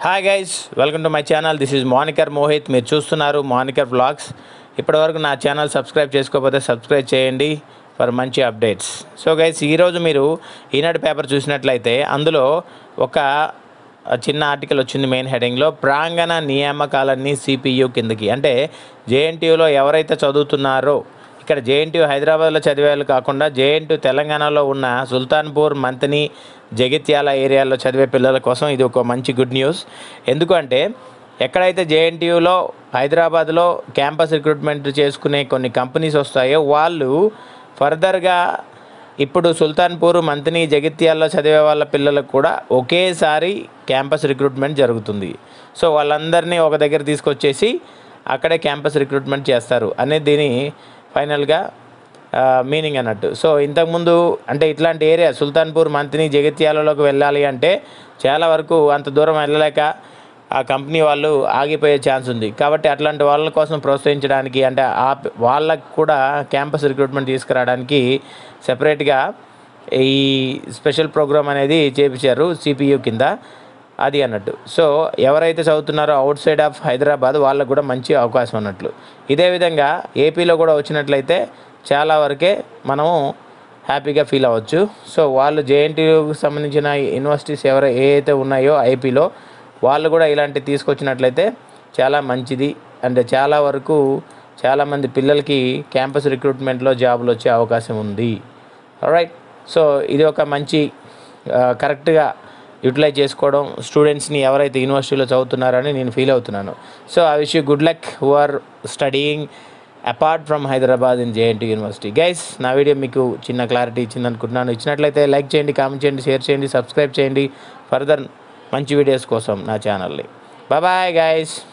hi guys welcome to my channel this is Monikar Mohit మీరు చూస్తున్నారు Monikar vlogs ఇప్పటివరకు నా ఛానల్ సబ్స్క్రైబ్ చేసుకోకపోతే సబ్స్క్రైబ్ చేయండి ఫర్ మంచి అప్డేట్స్ సో గైస్ ఈరోజు మీరు ఈనాడు పేపర్ చూసినట్లయితే అందులో ఒక చిన్న ఆర్టికల్ వచ్చింది మెయిన్ హెడింగ్లో ప్రాంగణ నియామకాలన్నీ సిపియు కిందకి అంటే జేఎన్టీయూలో ఎవరైతే చదువుతున్నారో ఇక్కడ జేఎన్టీయూ హైదరాబాద్లో చదివేవాళ్ళు కాకుండా జేఎన్టీయూ తెలంగాణలో ఉన్న సుల్తాన్పూర్ మంతని జగిత్యాల ఏరియాలో చదివే పిల్లల కోసం ఇది ఒక మంచి గుడ్ న్యూస్ ఎందుకంటే ఎక్కడైతే జేఎన్టీయూలో హైదరాబాద్లో క్యాంపస్ రిక్రూట్మెంట్ చేసుకునే కొన్ని కంపెనీస్ వస్తాయో వాళ్ళు ఫర్దర్గా ఇప్పుడు సుల్తాన్పూర్ మంతిని జగిత్యాల్లో చదివే వాళ్ళ పిల్లలకు కూడా ఒకేసారి క్యాంపస్ రిక్రూట్మెంట్ జరుగుతుంది సో వాళ్ళందరినీ ఒక దగ్గర తీసుకొచ్చేసి అక్కడే క్యాంపస్ రిక్రూట్మెంట్ చేస్తారు అనేది దీని ఫైనల్గా మీనింగ్ అన్నట్టు సో ఇంతకుముందు అంటే ఇట్లాంటి ఏరియా సుల్తాన్పూర్ మంతిని జగిత్యాలలోకి వెళ్ళాలి అంటే చాలా వరకు అంత దూరం వెళ్ళలేక ఆ కంపెనీ వాళ్ళు ఆగిపోయే ఛాన్స్ ఉంది కాబట్టి అట్లాంటి వాళ్ళ కోసం ప్రోత్సహించడానికి అంటే ఆ వాళ్ళకు కూడా క్యాంపస్ రిక్రూట్మెంట్ తీసుకురావడానికి సెపరేట్గా ఈ స్పెషల్ ప్రోగ్రామ్ అనేది చేపించారు సిపియు కింద అది అన్నట్టు సో ఎవరైతే చదువుతున్నారో అవుట్ సైడ్ ఆఫ్ హైదరాబాద్ వాళ్ళకు కూడా మంచి అవకాశం అన్నట్లు ఇదే విధంగా ఏపీలో కూడా వచ్చినట్లయితే చాలా వరకే మనము హ్యాపీగా ఫీల్ అవ్వచ్చు సో వాళ్ళు జేఎన్టీయూకి సంబంధించిన యూనివర్సిటీస్ ఎవరు ఏ అయితే ఉన్నాయో ఐపీలో వాళ్ళు కూడా ఇలాంటివి తీసుకొచ్చినట్లయితే చాలా మంచిది అంటే చాలా వరకు చాలామంది పిల్లలకి క్యాంపస్ రిక్రూట్మెంట్లో జాబులు వచ్చే అవకాశం ఉంది రైట్ సో ఇది ఒక మంచి కరెక్ట్గా యూటిలైజ్ చేసుకోవడం స్టూడెంట్స్ని ఎవరైతే యూనివర్సిటీలో చదువుతున్నారని నేను ఫీల్ అవుతున్నాను so I wish you good luck who are studying apart from Hyderabad in JNT university guys నా వీడియో మీకు చిన్న క్లారిటీ ఇచ్చింది అనుకుంటున్నాను ఇచ్చినట్లయితే లైక్ చేయండి కామెంట్ చేయండి షేర్ చేయండి సబ్స్క్రైబ్ చేయండి ఫర్దర్ మంచి వీడియోస్ కోసం నా ఛానల్ని బాయ్ గైస్